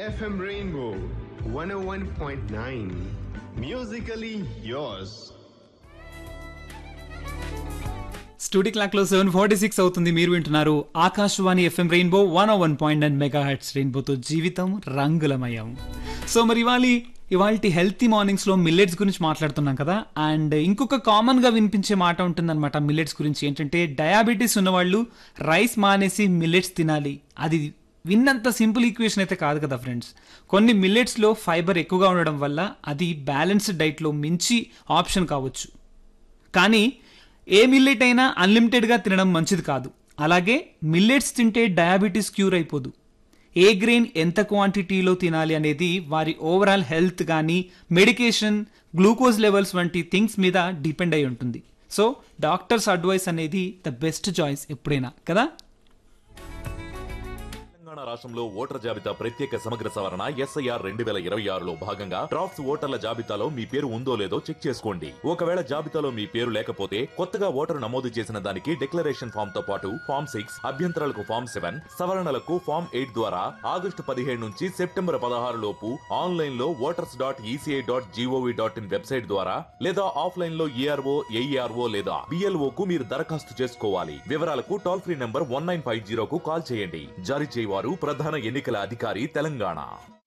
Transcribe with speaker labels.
Speaker 1: FM Rainbow 101.9. Musically yours.
Speaker 2: Studio clock లో seven forty six అవుతుంది మీరు వింటున్నారు Akashvani FM Rainbow one one point nine mega heads రెయిన్బోతో జీవితం రంగులమయం సో మరి ఇవాళ ఇవాళ హెల్తీ మార్నింగ్స్ లో మిల్లెట్స్ గురించి మాట్లాడుతున్నాం కదా అండ్ ఇంకొక కామన్ గా వినిపించే మాట ఉంటుందన్నమాట మిల్లెట్స్ గురించి ఏంటంటే డయాబెటీస్ ఉన్నవాళ్ళు రైస్ మానేసి మిల్లెట్స్ తినాలి అది విన్నంత సింపుల్ ఈక్వేషన్ అయితే కాదు కదా ఫ్రెండ్స్ కొన్ని మిల్లెట్స్లో ఫైబర్ ఎక్కువగా ఉండడం వల్ల అది బ్యాలెన్స్డ్ డైట్లో మించి ఆప్షన్ కావచ్చు కానీ ఏ మిల్లెట్ అయినా అన్లిమిటెడ్గా తినడం మంచిది కాదు అలాగే మిల్లెట్స్ తింటే డయాబెటీస్ క్యూర్ అయిపోదు ఏ గ్రెయిన్ ఎంత క్వాంటిటీలో తినాలి అనేది వారి ఓవరాల్ హెల్త్ కానీ మెడికేషన్ గ్లూకోజ్ లెవెల్స్ వంటి థింగ్స్ మీద డిపెండ్ అయి ఉంటుంది సో డాక్టర్స్ అడ్వైస్ అనేది ద బెస్ట్ చాయిస్ ఎప్పుడైనా కదా
Speaker 3: తెలంగాణ రాష్ట్రంలో ఓటర్ జాబితా ప్రత్యేక సమగ్ర సవరణ ఎస్ఐఆర్ రెండు వేల ఇరవై ఆరులో భాగంగా డ్రాఫ్ట్స్ ఓటర్ల జాబితాలో మీ పేరు ఉందో లేదో చెక్ చేసుకోండి ఒకవేళ జాబితాలో మీ పేరు లేకపోతే కొత్తగా ఓటరు నమోదు చేసిన దానికి డిక్లరేషన్ ఫామ్ తో పాటు ఫామ్ సిక్స్ అభ్యంతరాలకు ఫామ్ సెవెన్ సవరణలకు ఫామ్ ఎయిట్ ద్వారా ఆగస్టు పదిహేడు నుంచి సెప్టెంబర్ పదహారు లోపు ఆన్లైన్ లో voters dot ECI dot GOV dot in website ద్వారా లేదా ఆఫ్లైన్ లో ఈఆర్ఓ ఏఈఆర్ఓ లేదా బిఎల్ఓ కు మీరు దరఖాస్తు చేసుకోవాలి వివరాలకు toll free number one nine five జీరోకు కాల్ చేయండి జారీ చేయవారు ప్రధాన ఎన్నికల అధికారి తెలంగాణ